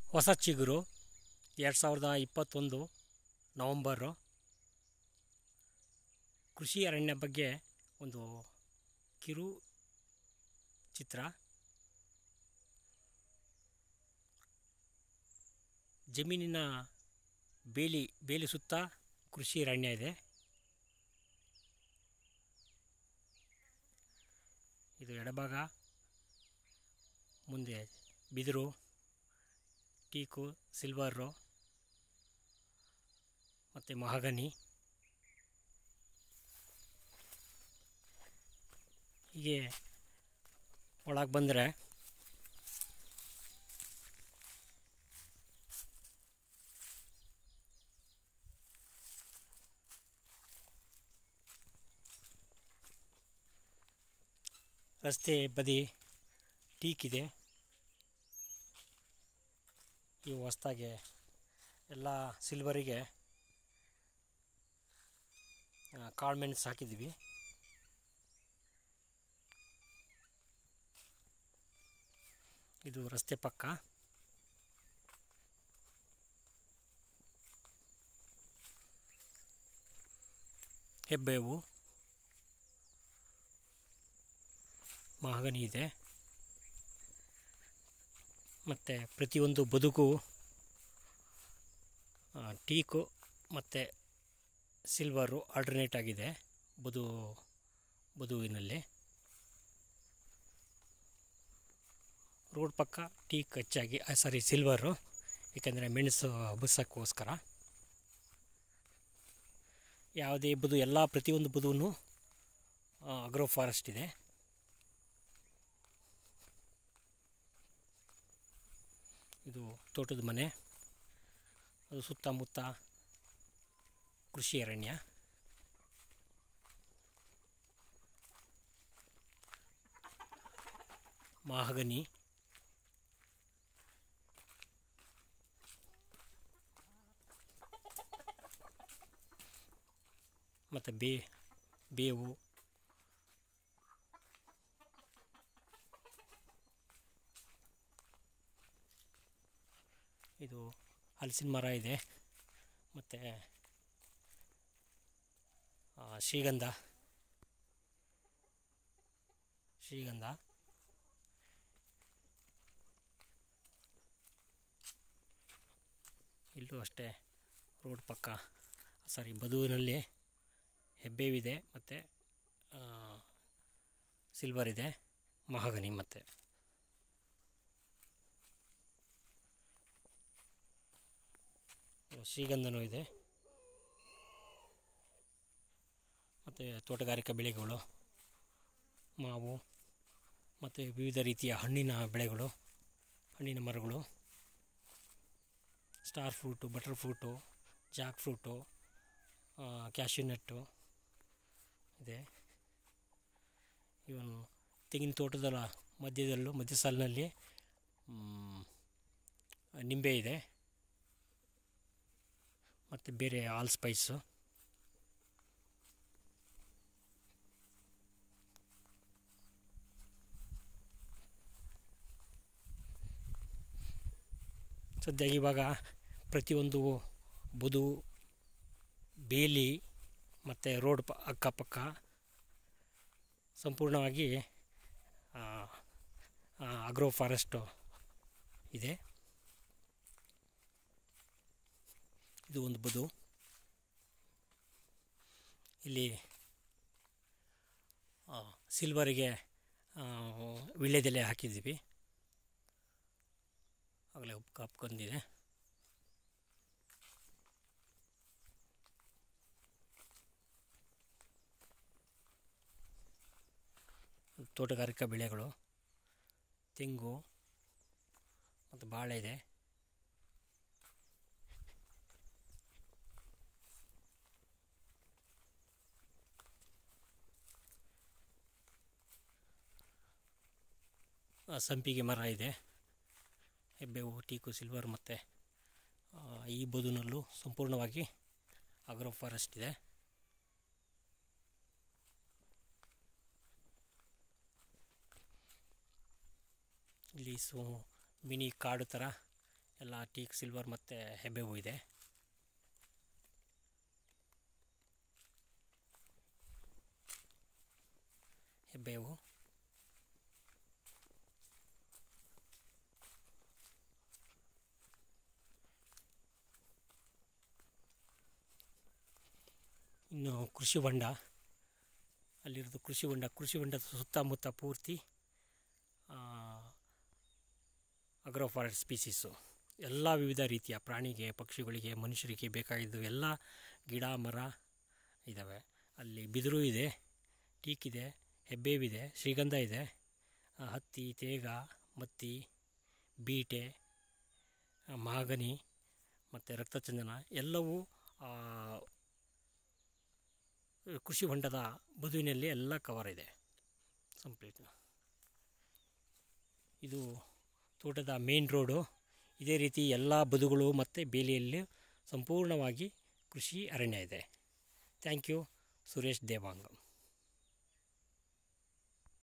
ಹೊಸ ಚಿಗುರು ಎರಡು ಸಾವಿರದ ಇಪ್ಪತ್ತೊಂದು ನವಂಬರು ಕೃಷಿ ಅರಣ್ಯ ಬಗ್ಗೆ ಒಂದು ಕಿರು ಚಿತ್ರ ಜಮೀನಿನ ಬೇಲಿ ಬೇಲಿ ಸುತ್ತ ಕೃಷಿ ಅರಣ್ಯ ಇದೆ ಇದು ಎಡಭಾಗ ಮುಂದೆ ಬಿದಿರು ಟೀಕು ಸಿಲ್ವರು ಮತ್ತು ಮಹಾಗನಿ ಹೀಗೆ ಒಳಗೆ ಬಂದರೆ ರಸ್ತೆ ಬದಿ ಟೀಕ್ ಇದೆ ಇವು ಹೊಸ್ದಾಗೆ ಎಲ್ಲ ಸಿಲ್ವರಿಗೆ ಕಾಳು ಮೆಣಸು ಹಾಕಿದ್ವಿ ಇದು ರಸ್ತೆ ಪಕ್ಕ ಹೆಬ್ಬೇವು ಮಹಾಗನಿ ಇದೆ ಮತ್ತು ಪ್ರತಿಯೊಂದು ಬದುಕು ಆ, ಟೀಕು ಮತ್ತು ಸಿಲ್ವರು ಆಲ್ಟರ್ನೇಟ್ ಆಗಿದೆ ಬದು ಬದುವಿನಲ್ಲಿ ರೋಡ್ ಪಕ್ಕ ಟೀಕ್ ಹೆಚ್ಚಾಗಿ ಸಾರಿ ಸಿಲ್ವರು ಏಕೆಂದರೆ ಮೆಣಸು ಹಬ್ಬಿಸೋಕ್ಕೋಸ್ಕರ ಯಾವುದೇ ಬದು ಎಲ್ಲ ಪ್ರತಿಯೊಂದು ಬದುವನ್ನು ಅಗ್ರೋ ಫಾರೆಸ್ಟ್ ಇದೆ ಇದು ತೋಟದ ಮನೆ ಅದು ಸುತ್ತಮುತ್ತ ಕೃಷಿ ಅರಣ್ಯ ಮಾಹಗನಿ ಮತ್ತು ಬೇ ಬೇವು ಇದು ಹಲಸಿನ ಮರ ಇದೆ ಮತ್ತು ಶ್ರೀಗಂಧ ಶ್ರೀಗಂಧ ಇಲ್ಲೂ ಅಷ್ಟೇ ರೋಡ್ ಪಕ್ಕ ಸಾರಿ ಬದುವಿನಲ್ಲಿ ಹೆಬ್ಬೇವಿದೆ ಮತ್ತು ಸಿಲ್ವರ್ ಇದೆ ಮಹಾಗನಿ ಮತ್ತು ಶ್ರೀಗಂಧನೂ ಇದೆ ಮತ್ತು ತೋಟಗಾರಿಕಾ ಬೆಳೆಗಳು ಮಾವು ಮತ್ತು ವಿವಿಧ ರೀತಿಯ ಹಣ್ಣಿನ ಬೆಳೆಗಳು ಹಣ್ಣಿನ ಮರಗಳು star fruit butter fruit jackfruit cashew nut ಇದೆ ಇವನು ತೆಂಗಿನ ತೋಟದ ಮಧ್ಯದಲ್ಲೂ ಮಧ್ಯ ಸಾಲಿನಲ್ಲಿ ಮ್, ನಿಂಬೆ ಇದೆ ಮತ್ತು ಬೇರೆ ಆಲ್ ಸ್ಪೈಸು ಸದ್ಯ ಇವಾಗ ಪ್ರತಿಯೊಂದು ಬದು ಬೇಲಿ ಮತ್ತು ರೋಡ್ ಪ ಅಕ್ಕಪಕ್ಕ ಸಂಪೂರ್ಣವಾಗಿ ಅಗ್ರೋ ಫಾರೆಸ್ಟು ಇದೆ ಇದು ಒಂದು ಬದು ಇಲ್ಲಿ ಆ, ಸಿಲ್ವರಿಗೆ ಆ, ವೀಳ್ಯದೆಲೆ ಹಾಕಿದ್ದೀವಿ ಆಗಲೇ ಕಪ್ಕೊಂಡಿದೆ ತೋಟಗಾರಿಕಾ ಬೆಳೆಗಳು ತೆಂಗು ಮತ್ತು ಬಾಳೆ ಇದೆ ಆ, ಸಂಪಿಗೆ ಮರ ಇದೆ ಹೆಬ್ಬೇವು ಟೀಕು ಸಿಲ್ವರ್ ಮತ್ತು ಆ, ಈ ಬದುನಲ್ಲೂ ಸಂಪೂರ್ಣವಾಗಿ ಅಗ್ರೋ ಫಾರೆಸ್ಟ್ ಇದೆ ಇಲ್ಲಿ ಸು ಮಿನಿ ಕಾಡು ಥರ ಎಲ್ಲ ಟೀಕ್ ಸಿಲ್ವರ್ ಮತ್ತು ಹೆಬ್ಬೇವು ಇದೆ ಹೆಬ್ಬೇವು ಇನ್ನು ಕೃಷಿ ಹೊಂಡ ಅಲ್ಲಿರೋದು ಕೃಷಿ ಹೊಂಡ ಕೃಷಿ ಹೊಂಡದ ಸುತ್ತಮುತ್ತ ಪೂರ್ತಿ ಅಗ್ರೋ ಫಾರೆಸ್ಟ್ ಸ್ಪೀಸೀಸು ಎಲ್ಲ ವಿವಿಧ ರೀತಿಯ ಪ್ರಾಣಿಗೆ ಪಕ್ಷಿಗಳಿಗೆ ಮನುಷ್ಯರಿಗೆ ಬೇಕಾಗಿದ್ದು ಎಲ್ಲ ಗಿಡ ಮರ ಇದ್ದಾವೆ ಅಲ್ಲಿ ಬಿದಿರು ಇದೆ ಟೀಕ್ ಇದೆ ಹೆಬ್ಬೇವಿದೆ ಶ್ರೀಗಂಧ ಇದೆ ಆ, ಹತ್ತಿ ತೇಗ ಮತ್ತಿ ಬೀಟೆ ಆ, ಮಾಗನಿ ಮತ್ತು ರಕ್ತಚಂದನ ಎಲ್ಲವೂ ಆ, ಕೃಷಿ ಹೊಂಡದ ಬದುವಿನಲ್ಲಿ ಎಲ್ಲ ಕವರ್ ಇದೆ ಕಂಪ್ಲೀಟ್ ಇದು ತೋಟದ ಮೇನ್ ರೋಡು ಇದೇ ರೀತಿ ಎಲ್ಲ ಬದುಗಳು ಮತ್ತು ಬೇಲಿಯಲ್ಲಿ ಸಂಪೂರ್ಣವಾಗಿ ಕೃಷಿ ಅರಣ್ಯ ಇದೆ ಥ್ಯಾಂಕ್ ಯು ಸುರೇಶ್ ದೇವಾಂಗ